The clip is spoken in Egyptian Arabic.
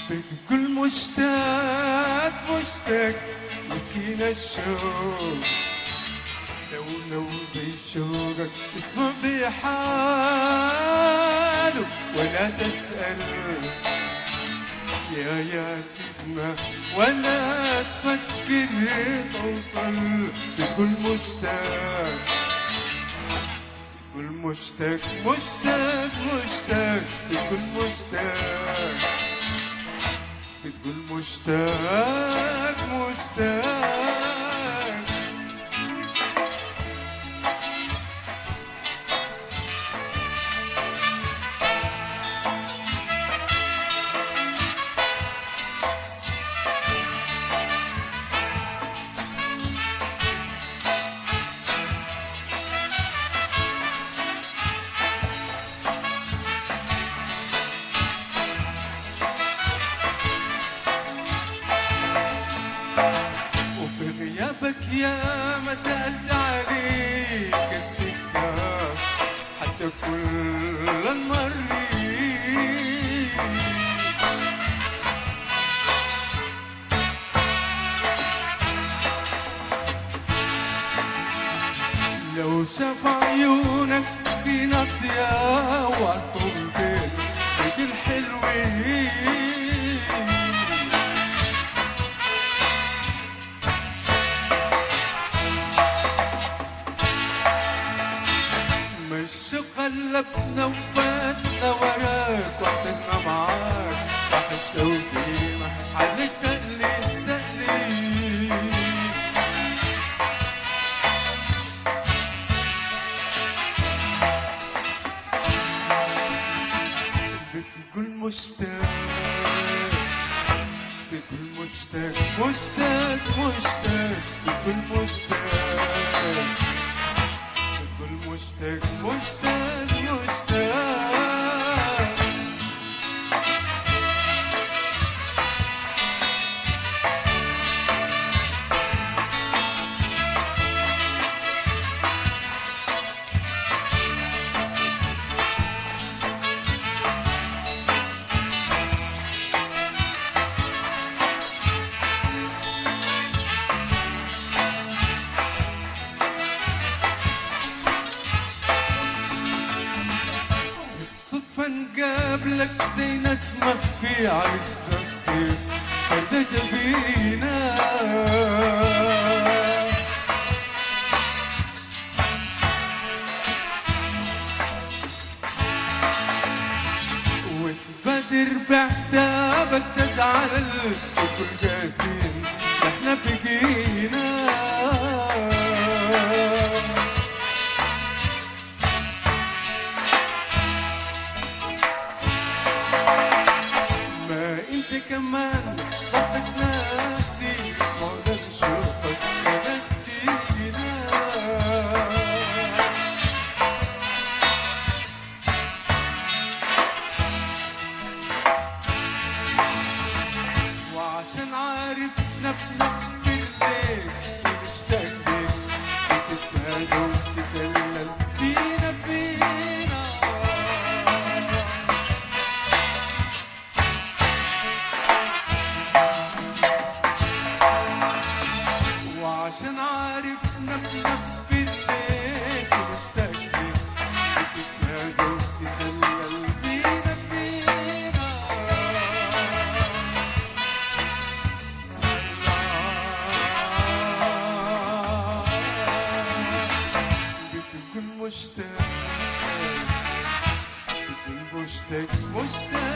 بتقول مشتاق مشتاق مسكين الشوق لو لو زي شوقك اسمع بحاله ولا تسأل يا يا سيدنا ولا تفكر توصل بتقول مشتاق بتقول مشتاق مشتاق مشتاق بتقول مشتاق بتقول مشتاق مشتاق وفي غيابك يا ما سألت عليك السكة حتى كل المريض لو شاف عيونك في ناصية وعصم بين الحلوين مش قلبنا وفاتنا وراك وحدنا معاك راح الشوقي عليك سألي سألي بتقول مشتاق بتقول مشتاق مشتاق مشتاق بتقول مشتاق بتقول مشتاق مشتاق مشتاق الصدفة نقابلك زي نسمة في عز الصيف فرد جبينا وتبادر بعتابك تزعل وكل قاسين احنا بقينا ما انت كمان ضبط ناسي اسمع ده بشوفك بدينا وعشان عارف نفسك في الليل ومشتاق ليك بتتهادى وتتكلم فينا فينا وعشان عارف نفسك في الليل ومشتاق ليك بتتهادى وتتكلم فينا فينا بتكون مشتاق بتكون مشتاق مشتاق